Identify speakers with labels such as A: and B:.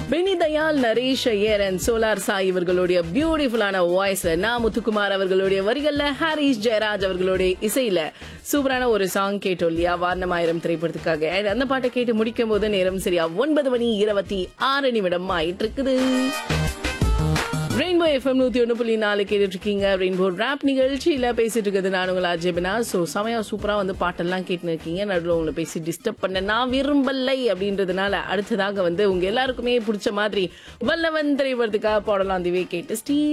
A: பெனி Dayal Naresh Iyer and Solar Sai இவர்களுடைய பியூட்டிஃபுல்லான வாய்ஸ்ல நான் முத்துக்குமார் அவர்களுடைய வரிகள்ல ஹாரிஸ் ஜெயராஜ் அவர்களுடைய இசையில சூப்பரான ஒரு சாங் கேட்டோம் இல்லையா வாரணமாயிரம் திரைப்படத்துக்காக And அந்த பாட்டை கேட்டு முடிக்கும் போது நேரம் சரியா ஒன்பது மணி இருபத்தி ஆறு நிமிடம் ஆயிட்டு இருக்குது ரெயின்போ எஃப்எம் நூத்தி ஒன்று புள்ளி நாலு கேட்டுட்டு இருக்கீங்க ரெயின்போ ரேப் நிகழ்ச்சியில பேசிட்டு இருக்குது நான் உங்களை அஜய்பினா ஸோ செமையா சூப்பரா வந்து பாட்டெல்லாம் கேட்டுன்னு இருக்கீங்க நடுவில் உங்களை பேசி டிஸ்டர்ப் பண்ண நான் விரும்பலை அப்படின்றதுனால அடுத்ததாக வந்து உங்க எல்லாருக்குமே பிடிச்ச மாதிரி வல்லவன் திரைப்படத்துக்காக பாடலாம் அதுவே கேட்டு ஸ்டீ